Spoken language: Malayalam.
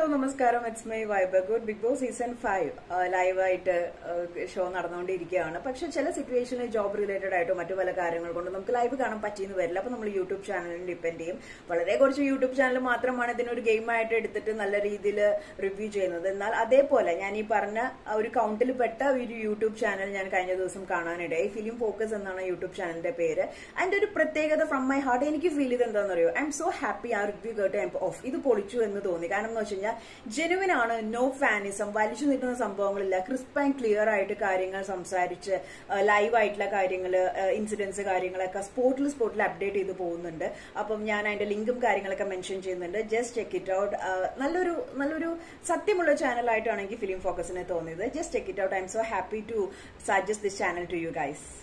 നമസ്കാരം it's my vibe good big boss season five ലൈവായിട്ട് ഷോ നടന്നുകൊണ്ടിരിക്കുകയാണ് പക്ഷെ ചില സിറ്റുവേഷനിൽ ജോബ് റിലേറ്റഡ് ആയിട്ടോ മറ്റു പല കാര്യങ്ങൾ കൊണ്ട് നമുക്ക് ലൈവ് കാണാൻ പറ്റിയെന്ന് വരില്ല അപ്പൊ നമ്മൾ യൂട്യൂബ് ചാനലിന് ഡിപ്പെൻഡ് ചെയ്യും വളരെ കുറച്ച് യൂട്യൂബ് ചാനൽ മാത്രമാണ് ഇതിനൊരു ഗെയിമായിട്ട് എടുത്തിട്ട് നല്ല രീതിയിൽ റിവ്യൂ ചെയ്യുന്നത് എന്നാൽ അതേപോലെ ഞാൻ ഈ പറഞ്ഞ ആ ഒരു കൗണ്ടിൽ പെട്ട ഒരു യൂട്യൂബ് ചാനൽ ഞാൻ കഴിഞ്ഞ ദിവസം കാണാനിടയായി ഫിലിം ഫോക്കസ് എന്നാണ് യൂട്യൂബ് ചാനലിന്റെ പേര് അതിന്റെ ഒരു പ്രത്യേകത ഫ്രം മൈ ഹാർട്ട് എനിക്ക് ഫീൽ ചെയ്ത് എന്താണെന്ന് അറിയോ ഐ എം സോ ഹാപ്പി ആ റിവ്യൂ കേട്ട് ഐ ഓഫ് ഇത് പൊളിച്ചു എന്ന് തോന്നി കാരണം എന്ന് വെച്ച് കഴിഞ്ഞാൽ ജെനുവിൻ ആണ് നോ ഫാനിസം വലിച്ചു നീട്ടുന്ന സംഭവങ്ങളില്ല ക്രിസ്പ് ആൻഡ് ക്ലിയർ ആയിട്ട് കാര്യങ്ങൾ സംസാരിച്ച് ലൈവ് ആയിട്ടുള്ള കാര്യങ്ങൾ ഇൻസിഡൻസ് കാര്യങ്ങളൊക്കെ സ്പോട്ടിൽ സ്പോട്ടിൽ അപ്ഡേറ്റ് ചെയ്ത് പോകുന്നുണ്ട് അപ്പം ഞാൻ അതിന്റെ ലിങ്കും കാര്യങ്ങളൊക്കെ മെൻഷൻ ചെയ്യുന്നുണ്ട് ജസ്റ്റ് ചെക്ക് ഇറ്റ് ഔട്ട് നല്ലൊരു നല്ലൊരു സത്യമുള്ള ചാനലായിട്ടാണ് എനിക്ക് ഫിലിം ഫോക്കസിനെ തോന്നിയത് just check it out I am so happy to suggest this channel to you guys